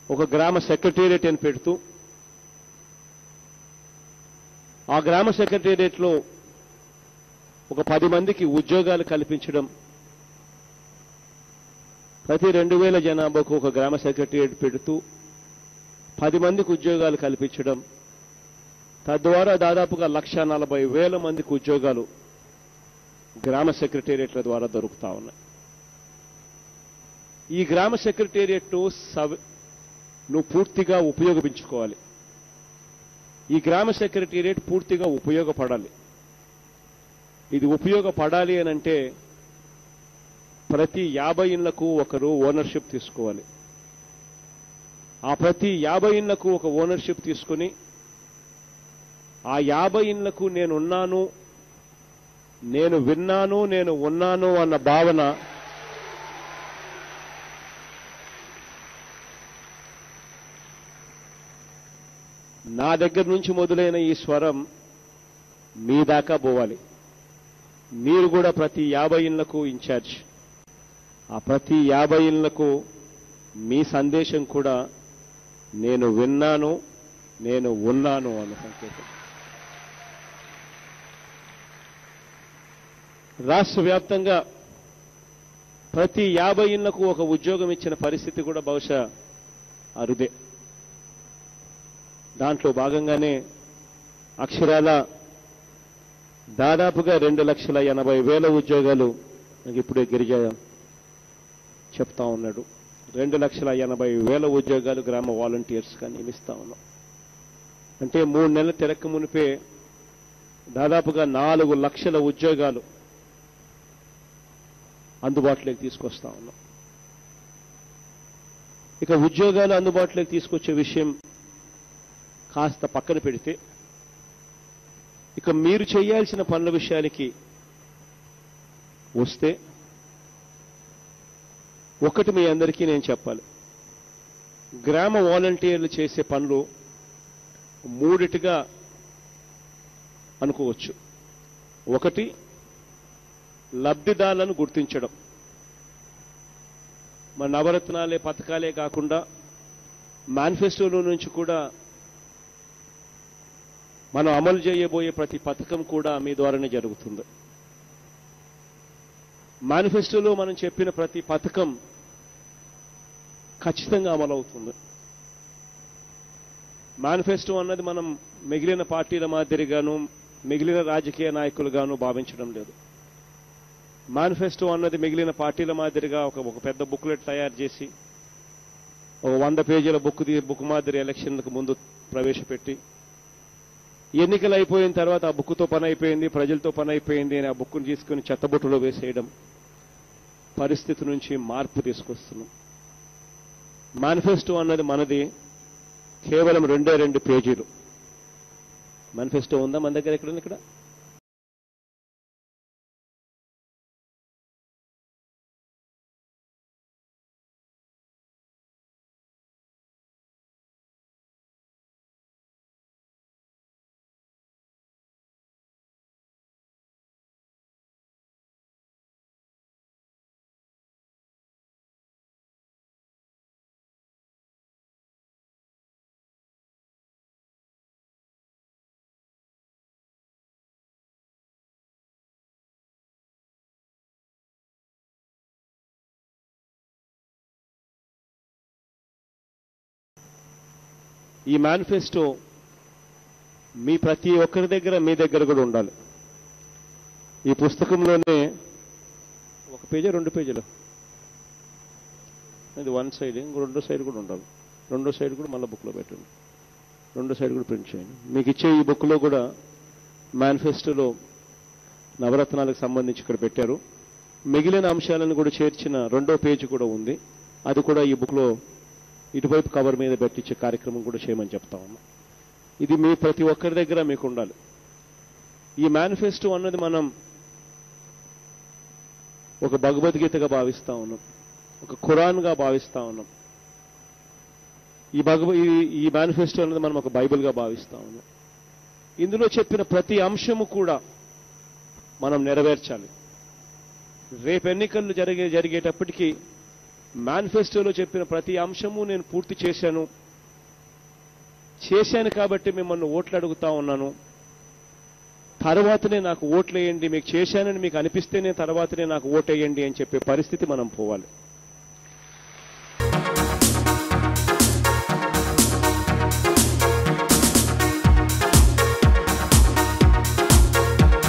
ఒక గ్రామ సెక్రటేరియట్ అని పెడుతూ ఆ గ్రామ సెక్రటేరియట్లో ఒక పది మందికి ఉద్యోగాలు కల్పించడం ప్రతి రెండు వేల జనాభాకు ఒక గ్రామ సెక్రటేరియట్ పెడుతూ పది మందికి ఉద్యోగాలు కల్పించడం తద్వారా దాదాపుగా లక్ష నలభై వేల మందికి ఉద్యోగాలు గ్రామ సెక్రటేరియట్ల ద్వారా దొరుకుతా ఉన్నాయి ఈ గ్రామ సెక్రటేరియట్ సవ్ నువ్వు పూర్తిగా ఉపయోగించుకోవాలి ఈ గ్రామ సెక్రటేరియట్ పూర్తిగా ఉపయోగపడాలి ఇది ఉపయోగపడాలి అని అంటే ప్రతి యాభై ఇళ్లకు ఒకరు ఓనర్షిప్ తీసుకోవాలి ఆ ప్రతి యాభై ఇళ్లకు ఒక ఓనర్షిప్ తీసుకుని ఆ యాభై ఇళ్లకు నేనున్నాను నేను విన్నాను నేను ఉన్నాను అన్న భావన నా దగ్గర నుంచి మొదలైన ఈ స్వరం మీ దాకా పోవాలి మీరు కూడా ప్రతి యాభై ఇళ్లకు ఇన్ఛార్జ్ ఆ ప్రతి యాభై ఇళ్లకు మీ సందేశం కూడా నేను విన్నాను నేను ఉన్నాను అన్న సంకేతం రాష్ట్ర వ్యాప్తంగా ప్రతి యాభై ఇళ్లకు ఒక ఉద్యోగం ఇచ్చిన పరిస్థితి కూడా బహుశా అరుదే దాంట్లో భాగంగానే అక్షరాల దాదాపుగా రెండు లక్షల ఎనభై వేల ఉద్యోగాలు నాకు ఇప్పుడే గిరిజ చెప్తా ఉన్నాడు రెండు లక్షల ఎనభై వేల ఉద్యోగాలు గ్రామ వాలంటీర్స్గా నియమిస్తా ఉన్నాం అంటే మూడు నెలల తిరక్క మునిపే దాదాపుగా నాలుగు లక్షల ఉద్యోగాలు అందుబాటులోకి తీసుకొస్తా ఉన్నాం ఇక ఉద్యోగాలు అందుబాటులోకి తీసుకొచ్చే విషయం కాస్త పక్కన పెడితే ఇక మీరు చేయాల్సిన పనుల విషయానికి వస్తే ఒకటి మీ అందరికీ నేను చెప్పాలి గ్రామ వాలంటీర్లు చేసే పనులు మూడిటిగా అనుకోవచ్చు ఒకటి లబ్ధిదారులను గుర్తించడం మన నవరత్నాలే పథకాలే కాకుండా మేనిఫెస్టోలో నుంచి కూడా మనం అమలు చేయబోయే ప్రతి పథకం కూడా మీ ద్వారానే జరుగుతుంది మేనిఫెస్టోలో మనం చెప్పిన ప్రతి పథకం ఖచ్చితంగా అమలవుతుంది మేనిఫెస్టో అన్నది మనం మిగిలిన పార్టీల మాదిరిగాను మిగిలిన రాజకీయ నాయకులుగాను భావించడం లేదు మేనిఫెస్టో అన్నది మిగిలిన పార్టీల మాదిరిగా ఒక ఒక పెద్ద బుక్లెట్ తయారు చేసి ఒక వంద పేజీల బుక్ తీ- బుక్ మాదిరి ఎలక్షన్లకు ముందు ప్రవేశపెట్టి ఎన్నికలు అయిపోయిన తర్వాత ఆ బుక్తో పని అయిపోయింది ప్రజలతో పని అయిపోయింది అని ఆ బుక్ను తీసుకుని చెత్తబుట్టలో వేసేయడం పరిస్థితి నుంచి మార్పు తీసుకొస్తున్నాం మేనిఫెస్టో అన్నది మనది కేవలం రెండే రెండు పేజీలు మేనిఫెస్టో ఉందా మన దగ్గర ఎక్కడ ఉంది ఇక్కడ ఈ మేనిఫెస్టో మీ ప్రతి ఒక్కరి దగ్గర మీ దగ్గర కూడా ఉండాలి ఈ పుస్తకంలోనే ఒక పేజీ రెండు పేజీలు ఇది వన్ సైడ్ ఇంకో రెండో సైడ్ కూడా ఉండాలి రెండో సైడ్ కూడా మళ్ళీ బుక్లో పెట్టండి రెండో సైడ్ కూడా ప్రింట్ చేయండి మీకు ఇచ్చే ఈ బుక్లో కూడా మేనిఫెస్టోలో నవరత్నాలకు సంబంధించి ఇక్కడ పెట్టారు మిగిలిన అంశాలను కూడా చేర్చిన రెండో పేజీ కూడా ఉంది అది కూడా ఈ బుక్లో ఇటువైపు కవర్ మీద పెట్టించే కార్యక్రమం కూడా చేయమని చెప్తా ఉన్నాం ఇది మీ ప్రతి ఒక్కరి దగ్గర మీకు ఉండాలి ఈ మేనిఫెస్టో అన్నది మనం ఒక భగవద్గీతగా భావిస్తా ఉన్నాం ఒక ఖురాన్గా భావిస్తా ఉన్నాం ఈ భగవ ఈ- ఈ మేనిఫెస్టో అనేది మనం ఒక బైబిల్గా భావిస్తా ఉన్నాం ఇందులో చెప్పిన ప్రతి అంశము కూడా మనం నెరవేర్చాలి రేపు ఎన్నికలు జరిగే జరిగేటప్పటికీ మేనిఫెస్టోలో చెప్పిన ప్రతి అంశము నేను పూర్తి చేశాను చేశాను కాబట్టి మిమ్మల్ని ఓట్లు అడుగుతా ఉన్నాను తర్వాతనే నాకు ఓట్లేయండి మీకు చేశానని మీకు అనిపిస్తేనే తర్వాతనే నాకు ఓటేయండి అని చెప్పే పరిస్థితి మనం పోవాలి